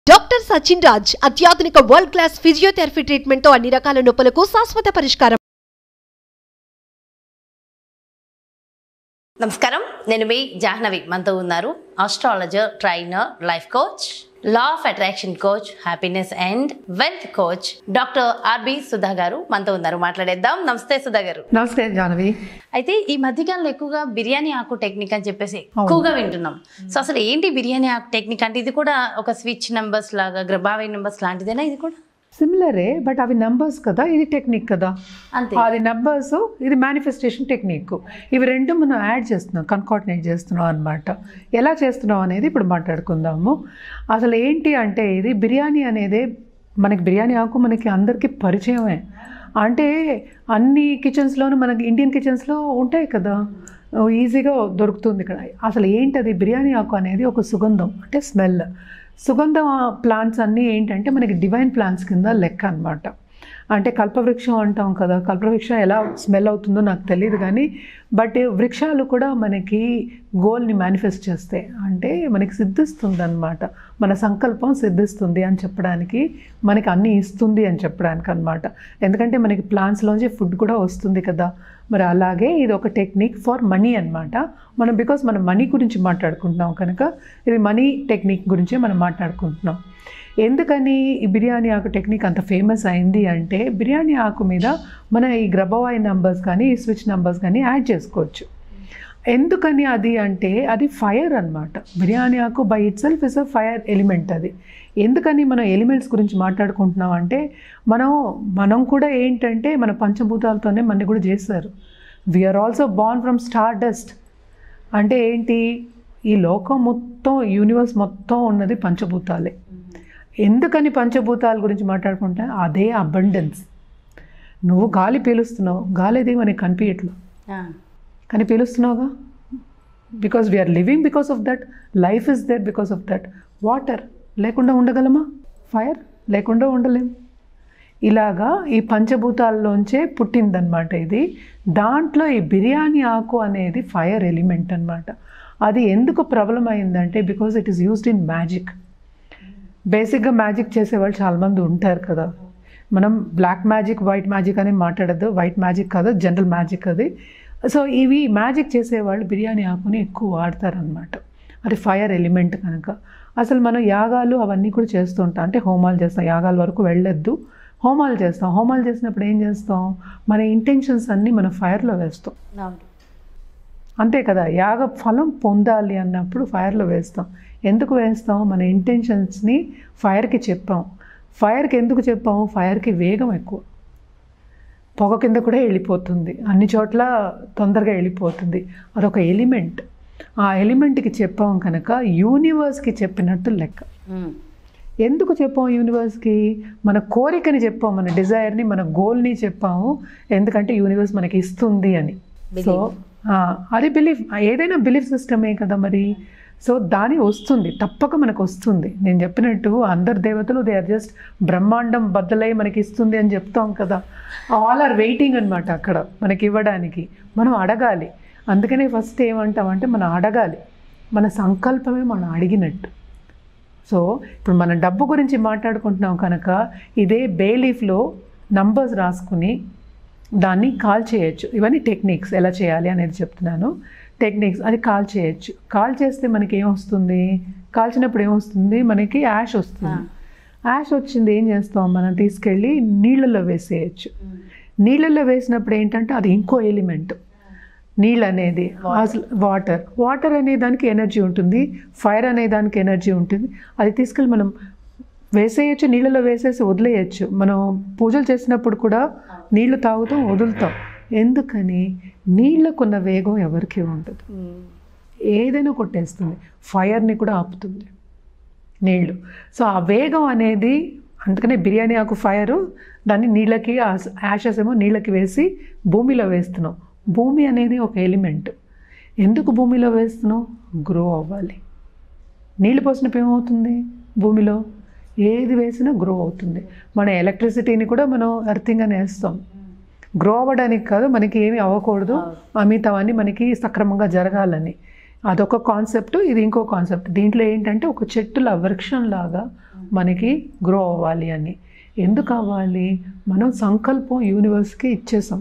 Doctor Sachin Raj అత్యాధునిక world class physiotherapy treatment తో అన్ని రకాల నొప్పులకు శాశ్వత పరిష్కారం నమస్కారం నేను మీ జాహ్నవి మనతో ఉన్నారు astrologer trainer life coach law of attraction coach happiness and wealth coach doctor R B Sudha garu మనతో ఉన్నారు మాట్లాడేద్దాం నమస్తే సుధా గారు నమస్తే జానవి అయితే ఈ మధ్యకాలంలో ఎక్కువగా బిర్యానీ ఆకు టెక్నిక్ అని చెప్పేసి ఎక్కువగా వింటున్నాం సో అసలు ఏంటి బిర్యానీ ఆకు టెక్నిక్ అంటే ఇది కూడా ఒక స్విచ్ నెంబర్స్ లాగా గ్రబావై నెంబర్స్ లాంటిదేనా ఇది కూడా సిమిలరే బట్ అవి నంబర్స్ కదా ఇది టెక్నిక్ కదా అంతే అది నంబర్స్ ఇది మేనిఫెస్టేషన్ టెక్నిక్ ఇవి రెండు మనం యాడ్ చేస్తున్నాం కన్కార్డినేట్ చేస్తున్నాం అనమాట ఎలా చేస్తున్నాం అనేది ఇప్పుడు మాట్లాడుకుందాము అసలు ఏంటి అంటే ఇది బిర్యానీ అనేది మనకి బిర్యానీ ఆకు మనకి అందరికీ పరిచయమే అంటే అన్ని కిచెన్స్లోనూ మనకి ఇండియన్ కిచెన్స్లో ఉంటాయి కదా ఈజీగా దొరుకుతుంది ఇక్కడ అసలు ఏంటది బిర్యానీ ఆకు అనేది ఒక సుగంధం అంటే స్మెల్ సుగంధ ప్లాంట్స్ అన్నీ ఏంటంటే మనకి డివైన్ ప్లాంట్స్ కింద లెక్క అనమాట అంటే కల్పవృక్షం అంటాం కదా కల్పవృక్షం ఎలా స్మెల్ అవుతుందో నాకు తెలియదు కానీ బట్ వృక్షాలు కూడా మనకి గోల్ని మేనిఫెస్ట్ చేస్తాయి అంటే మనకి సిద్ధిస్తుంది అనమాట మన సంకల్పం సిద్ధిస్తుంది అని చెప్పడానికి మనకి అన్నీ ఇస్తుంది అని చెప్పడానికి అనమాట ఎందుకంటే మనకి ప్లాంట్స్లోంచి ఫుడ్ కూడా వస్తుంది కదా మరి అలాగే ఇది ఒక టెక్నిక్ ఫర్ మనీ అనమాట మనం బికాస్ మనం మనీ గురించి మాట్లాడుకుంటున్నాం కనుక ఇది మనీ టెక్నిక్ గురించే మనం మాట్లాడుకుంటున్నాం ఎందుకని ఈ బిర్యానీ ఆకు టెక్నిక్ అంత ఫేమస్ అయింది అంటే బిర్యానీ ఆకు మీద మన ఈ గ్రబవాయి నంబర్స్ కానీ ఈ స్విచ్ నంబర్స్ కానీ యాడ్ చేసుకోవచ్చు ఎందుకని అది అంటే అది ఫైర్ అన్నమాట బిర్యానీ ఆకు by itself is a fire element అది ఎందుకని మనం ఎలిమెంట్స్ గురించి మాట్లాడుకుంటున్నాం అంటే మనం మనం కూడా ఏంటంటే మన పంచభూతాలతోనే మన కూడా చేశారు we're also born from stardust అంటే ఏంటి ఈ లోకం మొత్తం యూనివర్స్ మొత్తం ఉన్నది పంచభూతాలే ఎందుకని పంచభూతాల గురించి మాట్లాడుకుంటా అదే అబండెన్స్ నువ్వు గాలి పీలుస్తున్నావు గాలి అది మనకి కనిపించట్లేదు ఆ, కానీ పీలుస్తున్నావుగా because we're living because of that life is there because of that water లేకుండా ఉండగలమా ఫైర్ లేకుండా ఉండలేం ఇలాగా ఈ పంచభూతాల్లోంచే పుట్టిందనమాట ఇది దాంట్లో ఈ బిర్యానీ ఆకు అనేది ఫైర్ ఎలిమెంట్ అన్నమాట అది ఎందుకు ప్రబలం అయిందంటే because it is used in magic బేసిక్గా మ్యాజిక్ చేసేవాళ్ళు చాలామంది ఉంటారు కదా మనం బ్లాక్ మ్యాజిక్ వైట్ మ్యాజిక్ అని మాట్లాడద్దు వైట్ మ్యాజిక్ కాదు జనరల్ మ్యాజిక్ అది సో ఇవి మ్యాజిక్ చేసేవాళ్ళు బిర్యానీ ఆకుని ఎక్కువ వాడతారనమాట అది ఫైర్ ఎలిమెంట్ కనుక అసలు మనం యాగాలు అవన్నీ కూడా చేస్తూ ఉంటాం అంటే హోమాలు చేస్తాం యాగాల వరకు వెళ్ళొద్దు హోమాలు చేస్తాం హోమాలు చేసినప్పుడు ఏం చేస్తాం మన ఇంటెన్షన్స్ అన్నీ మనం ఫైర్లో వేస్తాం అవును. అంతే కదా యాగ ఫలం పొందాలి అన్నప్పుడు ఫైర్లో వేస్తాం ఎందుకు వేస్తాం మన ఇంటెన్షన్స్ని ఫైర్కి చెప్పాం ఫైర్కి ఎందుకు చెప్పాము ఫైర్కి వేగం ఎక్కువ పొగ కింద కూడా వెళ్ళిపోతుంది అన్ని చోట్ల తొందరగా వెళ్ళిపోతుంది అదొక ఎలిమెంట్ ఆ ఎలిమెంట్కి చెప్పాం కనుక యూనివర్స్కి చెప్పినట్టు లెక్క ఉమ్, ఎందుకు చెప్పాం యూనివర్స్కి మన కోరికని చెప్పాం మన డిజైర్ని మన గోల్ని చెప్పాము ఎందుకంటే యూనివర్స్ మనకి ఇస్తుంది అని సో ఆ, అది బిలీఫ్ ఏదైనా బిలీఫ్ సిస్టమే కదా మరి సో దాని వస్తుంది తప్పక మనకు వస్తుంది నేను చెప్పినట్టు అందరు దేవతలు దే ఆర్ జస్ట్ బ్రహ్మాండం బద్దలై మనకి ఇస్తుంది అని చెప్తాం కదా ఆల్ ఆర్ వెయిటింగ్ అనమాట అక్కడ మనకి ఇవ్వడానికి మనం అడగాలి అందుకనే ఫస్ట్ ఏమంటామంటే మనం అడగాలి మన సంకల్పమే మనం అడిగినట్టు సో ఇప్పుడు మనం డబ్బు గురించి మాట్లాడుకుంటున్నాం కనుక ఇదే బేలీఫ్లో నంబర్స్ రాసుకుని దాన్ని కాల్ చేయొచ్చు ఇవన్నీ టెక్నిక్స్ ఎలా చేయాలి అనేది చెప్తున్నాను టెక్నిక్స్ అది కాల్ చేయొచ్చు కాల్ చేస్తే మనకి ఏమొస్తుంది కాల్చినప్పుడు ఏమొస్తుంది మనకి యాష్ వస్తుంది యాష్ వచ్చింది ఏం చేస్తాం మనం తీసుకెళ్ళి నీళ్ళల్లో వేసేయచ్చు నీళ్ళల్లో వేసినప్పుడు ఏంటంటే అది ఇంకో ఎలిమెంట్ నీళ్ళు అనేది అసలు వాటర్ వాటర్ అనే దానికి ఎనర్జీ ఉంటుంది ఫైర్ అనే దానికి ఎనర్జీ ఉంటుంది అది తీసుకెళ్ళి మనం వేసేయచ్చు నీళ్ళలో వేసేసి వదిలేయచ్చు మనం పూజలు చేసినప్పుడు కూడా నీళ్లు తాగుతాం వదులుతాం ఎందుకని నీళ్ళకున్న వేగం ఎవరికీ ఉండదు ఉమ్, ఏదైనా కొట్టేస్తుంది ఫైర్ని కూడా ఆపుతుంది నీళ్ళు సో ఆ వేగం అనేది అందుకనే బిర్యానీ ఆకు ఫైరు దాన్ని నీళ్ళకి యాషెస్ ఏమో నీళ్ళకి వేసి భూమిలో వేస్తున్నాం భూమి అనేది ఒక ఎలిమెంట్ ఎందుకు భూమిలో వేస్తున్నాం గ్రో అవ్వాలి నీళ్ళు పోసినప్పుడు ఏమవుతుంది భూమిలో ఏది వేసినా గ్రో అవుతుంది మన ఎలక్ట్రిసిటీని కూడా మనం ఎర్తింగ్ అని వేస్తాం గ్రో అవ్వడానికి కాదు మనకి ఏమి అవ్వకూడదు మిగతావన్నీ మనకి సక్రమంగా జరగాలని అదొక కాన్సెప్ట్ ఇది ఇంకో కాన్సెప్ట్ దీంట్లో ఏంటంటే ఒక చెట్టులా వృక్షంలాగా మనకి గ్రో అవ్వాలి అని ఎందుకు అవ్వాలి మనం సంకల్పం యూనివర్స్కి ఇచ్చేసాం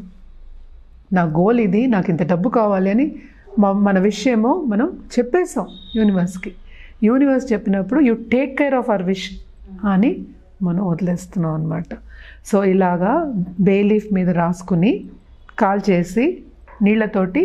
నా గోల్ ఇది నాకు ఇంత డబ్బు కావాలి అని మ- మన విషయమో మనం చెప్పేసాం యూనివర్స్కి యూనివర్స్ చెప్పినప్పుడు you take care of our wish అని మనం వదిలేస్తున్నాం అనమాట సో ఇలాగా బే లీఫ్ మీద రాసుకుని కాల్ చేసి నీళ్ళతోటి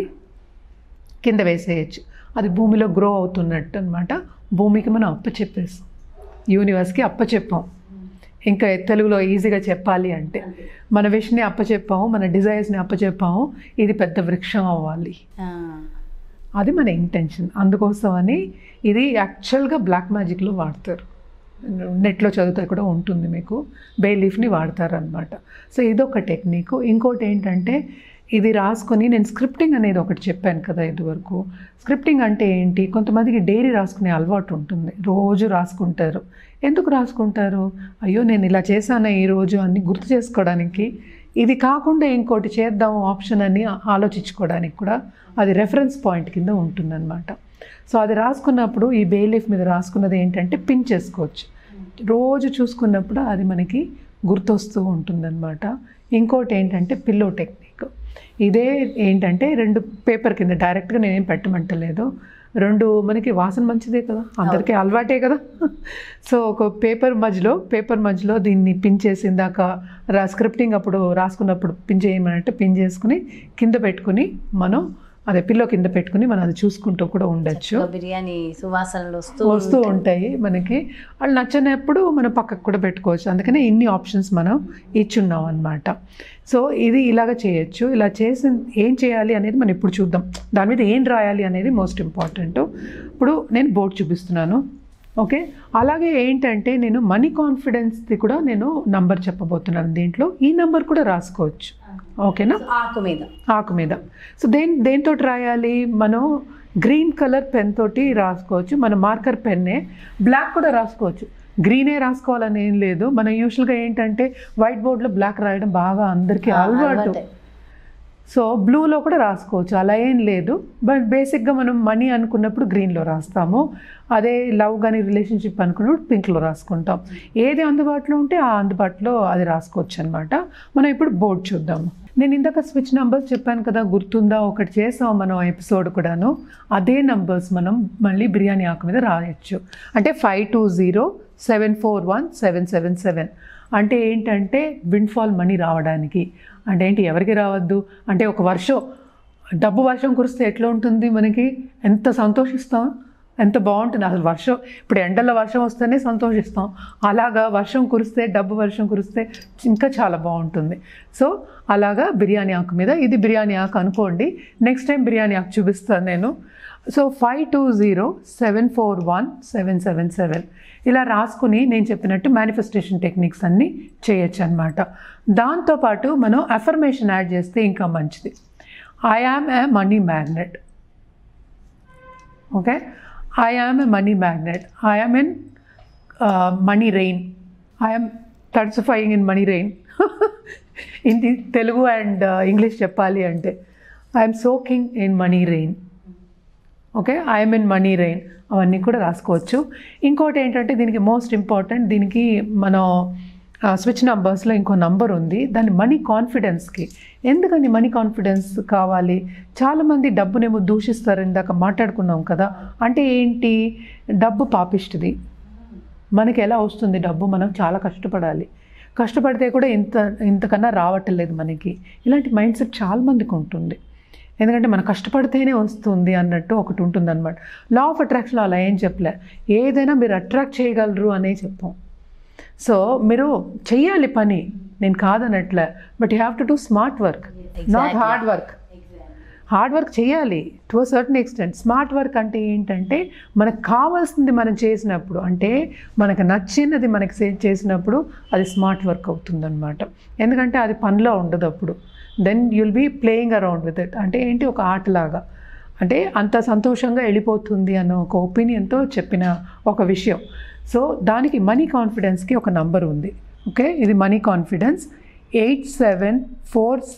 కింద వేసేయచ్చు అది భూమిలో గ్రో అవుతున్నట్టు అనమాట భూమికి మనం అప్ప చెప్పేసాం యూనివర్స్కి అప్ప చెప్పాం ఇంకా తెలుగులో ఈజీగా చెప్పాలి అంటే మన విష్ని అప్పచెప్పాము మన డిజైర్స్ని అప్పచెప్పాము ఇది పెద్ద వృక్షం అవ్వాలి ఆ, అది మన ఇంటెన్షన్ అందుకోసమని ఇది యాక్చువల్గా బ్లాక్ మ్యాజిక్లో వాడతారు నెట్లో చదివితే కూడా ఉంటుంది మీకు బే లీఫ్ని వాడతారనమాట సో ఇదొక టెక్నిక్ ఇంకోటి ఏంటంటే ఇది రాసుకొని నేను స్క్రిప్టింగ్ అనేది ఒకటి చెప్పాను కదా ఇదివరకు స్క్రిప్టింగ్ అంటే ఏంటి కొంతమందికి డైరీ రాసుకునే అలవాటు ఉంటుంది రోజు రాసుకుంటారు ఎందుకు రాసుకుంటారు అయ్యో నేను ఇలా చేశాను ఈరోజు అని గుర్తు చేసుకోవడానికి ఇది కాకుండా ఇంకోటి చేద్దాం ఆప్షన్ అని ఆలోచించుకోవడానికి కూడా అది రెఫరెన్స్ పాయింట్ కింద ఉంటుందన్నమాట సో అది రాసుకున్నప్పుడు ఈ బేలీఫ్ మీద రాసుకున్నది ఏంటంటే పిన్ చేసుకోవచ్చు రోజు చూసుకున్నప్పుడు అది మనకి గుర్తొస్తూ ఉంటుందన్నమాట ఇంకోటి ఏంటంటే పిల్లో టెక్నిక్ ఇదే ఏంటంటే రెండు పేపర్ కింద డైరెక్ట్గా నేనేం పెట్టమంటలేదు రెండు మనకి వాసన మంచిదే కదా అందరికీ అలవాటే కదా సో ఒక పేపర్ మధ్యలో పేపర్ మధ్యలో దీన్ని పిన్ చేసి ఇందాక రా స్క్రిప్టింగ్ అప్పుడు రాసుకున్నప్పుడు పిన్ చేయమనంటే పిన్ చేసుకుని కింద పెట్టుకుని మనం అదే పిల్లో కింద పెట్టుకుని మనం అది చూసుకుంటూ కూడా ఉండొచ్చు చక్కగా బిర్యానీ సువాసనలు వస్తూ వస్తూ ఉంటాయి మనకి వాళ్ళు నచ్చనప్పుడు మనం పక్కకు కూడా పెట్టుకోవచ్చు అందుకనే ఇన్ని ఆప్షన్స్ మనం ఇచ్చున్నాం అనమాట సో ఇది ఇలాగ చేయొచ్చు ఇలా చేసి ఏం చేయాలి అనేది మనం ఇప్పుడు చూద్దాం దాని మీద ఏం రాయాలి అనేది మోస్ట్ ఇంపార్టెంట్ ఇప్పుడు నేను బోర్డు చూపిస్తున్నాను ఓకే అలాగే ఏంటంటే నేను మనీ కాన్ఫిడెన్స్ది కూడా నేను నంబర్ చెప్పబోతున్నాను దీంట్లో ఈ నంబర్ కూడా రాసుకోవచ్చు ఓకేనా ఆకు మీద ఆకు మీద సో దేని దేంతో రాయాలి మనం గ్రీన్ కలర్ పెన్ తోటి రాసుకోవచ్చు మన మార్కర్ పెన్నే బ్లాక్ కూడా రాసుకోవచ్చు గ్రీనే రాసుకోవాలని ఏం లేదు మనం యూజువల్గా ఏంటంటే వైట్ బోర్డ్లో బ్లాక్ రాయడం బాగా అందరికీ అలవాటు అలవాటే. సో బ్లూలో కూడా రాసుకోవచ్చు అలా ఏం లేదు బట్ బేసిక్గా మనం మనీ అనుకున్నప్పుడు గ్రీన్లో రాస్తాము అదే లవ్ కానీ రిలేషన్షిప్ అనుకున్నప్పుడు పింక్లో రాసుకుంటాం ఏది అందుబాటులో ఉంటే ఆ అందుబాటులో అది రాసుకోవచ్చు అనమాట మనం ఇప్పుడు బోర్డు చూద్దాము నేను ఇందాక స్విచ్ నంబర్స్ చెప్పాను కదా గుర్తుందా ఒకటి చేసాం మనం ఎపిసోడ్ కూడాను అదే నంబర్స్ మనం మళ్ళీ బిర్యానీ ఆకు మీద రాయొచ్చు అంటే five two zero seven four one seven seven seven అంటే ఏంటంటే విండ్ఫాల్ మనీ రావడానికి అంటే ఏంటి ఎవరికి రావద్దు అంటే ఒక వర్షం డబ్బు వర్షం కురిస్తే ఎట్లా ఉంటుంది మనకి ఎంత సంతోషిస్తాం ఎంత బాగుంటుంది అసలు వర్షం ఇప్పుడు ఎండల్లో వర్షం వస్తేనే సంతోషిస్తాం అలాగా వర్షం కురిస్తే డబ్బు వర్షం కురిస్తే ఇంకా చాలా బాగుంటుంది సో అలాగా బిర్యానీ ఆకు మీద ఇది బిర్యానీ ఆకు అనుకోండి నెక్స్ట్ టైం బిర్యానీ ఆకు చూపిస్తాను నేను so five two zero seven four one seven seven seven ఇలా రాసుకుని నేను చెప్పినట్టు మేనిఫెస్టేషన్ టెక్నిక్స్ అన్నీ చేయొచ్చు అనమాట దాంతోపాటు మనం అఫర్మేషన్ యాడ్ చేస్తే ఇంకా మంచిది I am a money magnet okay I am a money magnet I am in money rain I'm తడిసిఫైయింగ్ ఇన్ మనీ రెయిన్ ఇది తెలుగు అండ్ ఇంగ్లీష్ చెప్పాలి అంటే I'm soaking in money rain okay I'm in money rain అవన్నీ కూడా రాసుకోవచ్చు ఇంకోటి ఏంటంటే దీనికి మోస్ట్ ఇంపార్టెంట్ దీనికి మనం స్విచ్ నంబర్స్లో ఇంకో నంబర్ ఉంది దాని మనీ కాన్ఫిడెన్స్కి ఎందుకని మనీ కాన్ఫిడెన్స్ కావాలి చాలామంది డబ్బునేమో దూషిస్తారు ఇందాక మాట్లాడుకున్నాం కదా అంటే ఏంటి డబ్బు పాపిష్టిది మనకి ఎలా వస్తుంది డబ్బు మనం చాలా కష్టపడాలి కష్టపడితే కూడా ఇంత ఇంతకన్నా రావట్లేదు మనకి ఇలాంటి మైండ్ సెట్ చాలా మందికి ఉంటుంది ఎందుకంటే మనం కష్టపడితేనే వస్తుంది అన్నట్టు ఒకటి ఉంటుంది అనమాట లా ఆఫ్ అట్రాక్షన్ అలా ఏం చెప్పలే ఏదైనా మీరు అట్రాక్ట్ చేయగలరు అనే చెప్పాం సో మీరు చెయ్యాలి పని నేను కాదనట్లే but you have to do smart work not Exactly. Hard work hard work చేయాలి to a certain extent smart work అంటే ఏంటంటే మనకు కావాల్సింది మనం చేసినప్పుడు అంటే మనకు నచ్చినది మనకి చే- చేసినప్పుడు అది స్మార్ట్ వర్క్ అవుతుందన్నమాట ఎందుకంటే అది పనిలో ఉండదు అప్పుడు then you'll be playing around with it అంటే ఏంటి ఒక ఆటలాగా అంటే అంత సంతోషంగా వెళ్ళిపోతుంది అన్న ఒక ఒపీనియన్తో చెప్పిన ఒక విషయం సో దానికి మనీ కాన్ఫిడెన్స్కి ఒక నంబర్ ఉంది ఓకే ఇది money confidence eight seven four six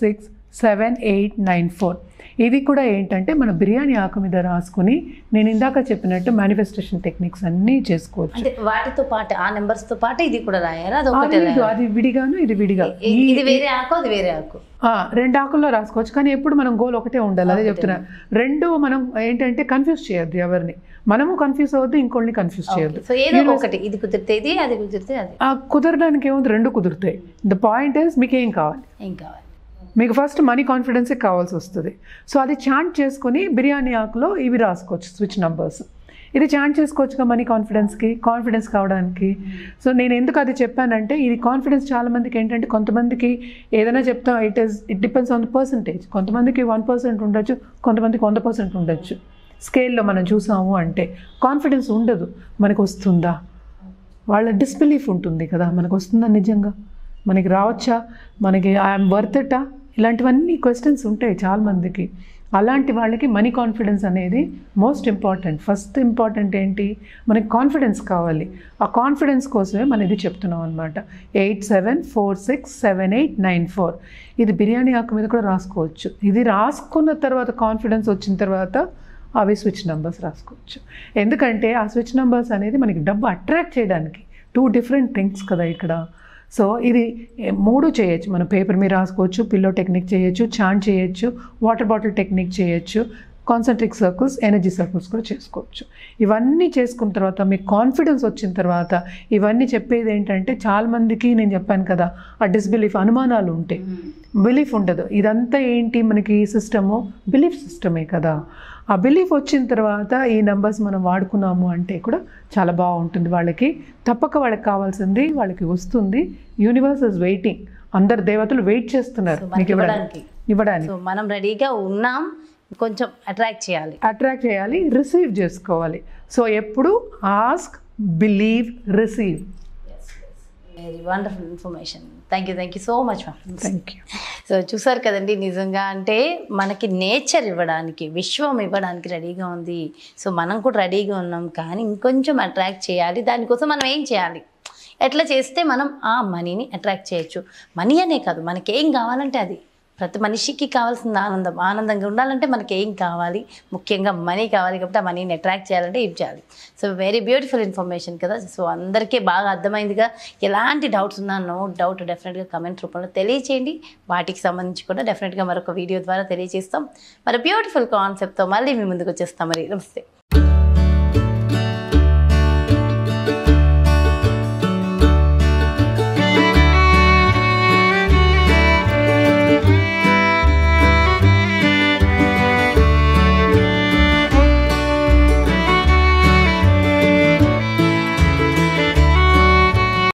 seven eight nine four ఇది కూడా ఏంటంటే మన బిర్యానీ ఆకు మీద రాసుకుని నేను ఇందాక చెప్పినట్టు మేనిఫెస్టేషన్ టెక్నిక్స్ అన్నీ చేసుకోవచ్చు అంటే వాటితో పాటు ఆ నెంబర్స్ తో పాటు ఇది కూడా రాయారా అది అది ఒకటే లేదు, అది విడిగాను ఇది విడిగా ఇ- ఈ- ఇది వేరే ఆకు అది వేరే ఆకు ఆ, రెండు ఆకుల్లో రాసుకోవచ్చు కానీ ఎప్పుడు మనం గోల్ ఒకటే ఉండాలి అదే చెప్తున్నా రెండు మనం ఏంటంటే కన్ఫ్యూజ్ చేయొద్దు ఎవరిని మనము కన్ఫ్యూజ్ అవ్వద్దు ఇంకోళ్ళని కన్ఫ్యూజ్ చేయొద్దు సో ఏదో ఒకటి ఇది కుదిరితే ఇది అది కుదిరితే అది ఆ కుదరడానికి ఏముంది రెండు కుదురుతాయి ద పాయింట్ ఇస్ మీకు ఏం కావాలి ఏం కావాలి మీకు ఫస్ట్ మనీ కాన్ఫిడెన్సే కావాల్సి వస్తుంది సో అది చాంట్ చేసుకుని బిర్యానీ ఆకులో ఇవి రాసుకోవచ్చు స్విచ్ నంబర్స్ ఇది చాంట్ చేసుకోవచ్చుగా మనీ కాన్ఫిడెన్స్కి కాన్ఫిడెన్స్ కావడానికి సో నేను ఎందుకు అది చెప్పానంటే ఇది కాన్ఫిడెన్స్ చాలా మందికి ఏంటంటే కొంతమందికి ఏదైనా చెప్తాం it is it depends on the percentage కొంతమందికి వన్ పర్సెంట్ ఉండొచ్చు కొంతమందికి వంద పర్సెంట్ ఉండొచ్చు స్కేల్లో మనం చూసాము అంటే కాన్ఫిడెన్స్ ఉండదు మనకు వస్తుందా వాళ్ళ డిస్బిలీఫ్ ఉంటుంది కదా మనకు వస్తుందా నిజంగా మనకి రావచ్చా మనకి ఐఎమ్ వర్త్ ఇటా ఇలాంటివన్నీ క్వశ్చన్స్ ఉంటాయి చాలామందికి అలాంటి వాళ్ళకి మనీ కాన్ఫిడెన్స్ అనేది మోస్ట్ ఇంపార్టెంట్ ఫస్ట్ ఇంపార్టెంట్ ఏంటి మనకి కాన్ఫిడెన్స్ కావాలి ఆ కాన్ఫిడెన్స్ కోసమే మనం ఇది చెప్తున్నాం అనమాట eight seven four six seven eight nine four ఇది బిర్యానీ ఆకు మీద కూడా రాసుకోవచ్చు ఇది రాసుకున్న తర్వాత కాన్ఫిడెన్స్ వచ్చిన తర్వాత అవి స్విచ్ నెంబర్స్ రాసుకోవచ్చు ఎందుకంటే ఆ స్విచ్ నెంబర్స్ అనేది మనకి డబ్బు అట్రాక్ట్ చేయడానికి టూ డిఫరెంట్ థింగ్స్ కదా ఇక్కడ సో ఇది ఏ, మూడు చేయొచ్చు మనం పేపర్ మీద రాసుకోవచ్చు పిల్లో టెక్నిక్ చేయొచ్చు చాంట్ చేయొచ్చు వాటర్ బాటిల్ టెక్నిక్ చేయొచ్చు కాన్సన్ట్రిక్ సర్కిల్స్ ఎనర్జీ సర్కిల్స్ కూడా చేసుకోవచ్చు ఇవన్నీ చేసుకున్న తర్వాత మీకు కాన్ఫిడెన్స్ వచ్చిన తర్వాత ఇవన్నీ చెప్పేది ఏంటంటే చాలామందికి నేను చెప్పాను కదా ఆ డిస్బిలీఫ్ అనుమానాలు ఉంటాయి బిలీఫ్ ఉండదు ఇదంతా ఏంటి మనకి సిస్టము బిలీఫ్ సిస్టమే కదా ఆ బిలీఫ్ వచ్చిన తర్వాత ఈ నెంబర్స్ మనం వాడుకున్నాము అంటే కూడా చాలా బాగుంటుంది వాళ్ళకి తప్పక వాళ్ళకి కావాల్సింది వాళ్ళకి వస్తుంది యూనివర్స్ ఇస్ వెయిటింగ్ అందరు దేవతలు వెయిట్ చేస్తున్నారు So, మనకి మీకు ఇవ్వడానికి ఇవ్వడానికి సో మనం రెడీగా ఉన్నాం కొంచెం అట్రాక్ట్ చేయాలి అట్రాక్ట్ చేయాలి రిసీవ్ చేసుకోవాలి సో ఎప్పుడు ask believe receive very wonderful information thank you thank you so much ma'am thank you so చూసారు కదండి నిజంగా అంటే మనకి నేచర్ ఇవ్వడానికి విశ్వం ఇవ్వడానికి రెడీగా ఉంది సో మనం కూడా రెడీగా ఉన్నాం కానీ ఇంకొంచెం అట్రాక్ట్ చేయాలి దానికోసం మనం ఏం చేయాలి ఎట్లా చేస్తే మనం ఆ మనీని అట్రాక్ట్ చేయొచ్చు మనీ అనే కాదు మనకి ఏం కావాలంటే అది ప్రతి మనిషికి కావాల్సిన ఆనందం ఆనందంగా ఉండాలంటే మనకి ఏం కావాలి ముఖ్యంగా మనీ కావాలి కాబట్టి ఆ మనీని అట్రాక్ట్ చేయాలంటే ఏం చేయాలి సో వెరీ బ్యూటిఫుల్ ఇన్ఫర్మేషన్ కదా సో అందరికీ బాగా అర్థమైందిగా ఎలాంటి డౌట్స్ ఉన్నా నో డౌట్ డెఫినెట్గా కమెంట్ రూపంలో తెలియచేయండి వాటికి సంబంధించి కూడా డెఫినెట్గా మరొక వీడియో ద్వారా తెలియజేస్తాం మరి బ్యూటిఫుల్ కాన్సెప్ట్తో మళ్ళీ మీ ముందుకు వచ్చేస్తాం మరి నమస్తే